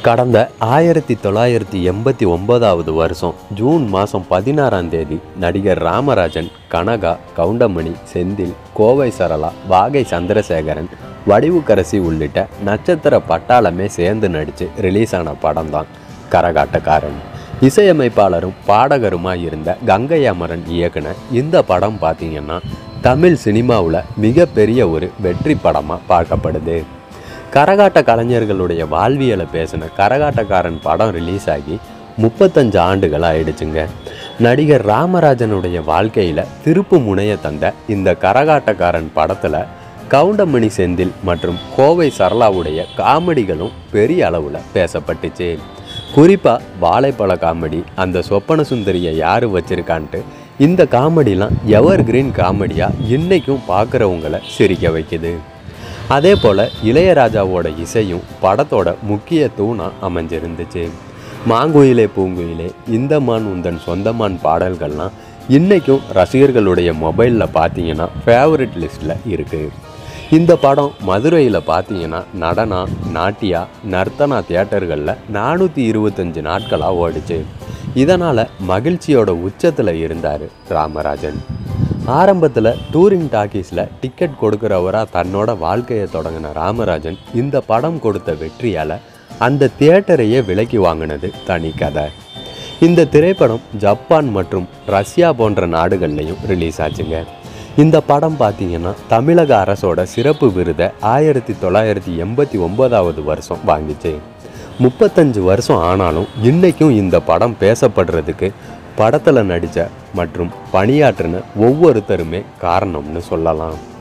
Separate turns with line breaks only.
கடந்த ஆயிரத்தி தொள்ளாயிரத்தி எண்பத்தி ஒன்பதாவது வருஷம் ஜூன் மாதம் பதினாறாம் தேதி நடிகர் ராமராஜன் கனகா கவுண்டமணி செந்தில் கோவை சரளா வாகை சந்திரசேகரன் வடிவுக்கரசி உள்ளிட்ட நட்சத்திர பட்டாளமே சேர்ந்து நடித்து ரிலீஸ் ஆன படம் தான் கரகாட்டக்காரன் இசையமைப்பாளரும் பாடகருமாய் இருந்த கங்கை அமரன் இயக்குன இந்த படம் பார்த்தீங்கன்னா தமிழ் சினிமாவில் மிகப்பெரிய ஒரு வெற்றி படமாக பார்க்கப்படுது கரகாட்ட கலைஞர்களுடைய வாழ்வியலை பேசின கரகாட்டக்காரன் படம் ரிலீஸ் ஆகி முப்பத்தஞ்சு ஆண்டுகள் ஆயிடுச்சுங்க நடிகர் ராமராஜனுடைய வாழ்க்கையில் திருப்பு முனைய தந்த இந்த கரகாட்டக்காரன் படத்தில் கவுண்டமணி செந்தில் மற்றும் கோவை சரளாவுடைய காமெடிகளும் பெரிய அளவில் பேசப்பட்டுச்சு குறிப்பாக வாழைப்பழ காமெடி அந்த சொப்பன சுந்தரியை யார் வச்சிருக்கான்ட்டு இந்த காமெடிலாம் எவர் கிரீன் காமெடியாக இன்றைக்கும் பார்க்குறவங்கள சிரிக்க வைக்குது அதே போல் இளையராஜாவோட இசையும் படத்தோட முக்கிய தூணாக அமைஞ்சிருந்துச்சு மாங்குயிலே பூங்குயிலே இந்த மான் உந்தன் சொந்தமான் பாடல்கள்லாம் இன்றைக்கும் ரசிகர்களுடைய மொபைலில் பார்த்தீங்கன்னா ஃபேவரட் லிஸ்ட்டில் இருக்குது இந்த படம் மதுரையில் பார்த்தீங்கன்னா நடனா நாட்டியா நர்த்தனா தியேட்டர்களில் நானூற்றி இருபத்தஞ்சு நாட்களாக ஓடிச்சு இதனால் மகிழ்ச்சியோட உச்சத்தில் இருந்தார் ராமராஜன் ஆரம்பத்தில் டூரிங் டாக்கீஸில் டிக்கெட் கொடுக்குறவராக தன்னோட வாழ்க்கையை தொடங்கின ராமராஜன் இந்த படம் கொடுத்த வெற்றியால் அந்த தியேட்டரையே விலைக்கு வாங்கினது தனி கதை இந்த திரைப்படம் ஜப்பான் மற்றும் ரஷ்யா போன்ற நாடுகள்லையும் ரிலீஸ் ஆச்சுங்க இந்த படம் பார்த்தீங்கன்னா தமிழக அரசோட சிறப்பு விருதை ஆயிரத்தி தொள்ளாயிரத்தி எண்பத்தி ஒன்பதாவது வருஷம் வாங்கிச்சு முப்பத்தஞ்சு வருஷம் ஆனாலும் இன்றைக்கும் இந்த படம் பேசப்படுறதுக்கு படத்தில் நடித்த மற்றும் பணியாற்றின ஒவ்வொருத்தருமே காரணம்னு சொல்லலாம்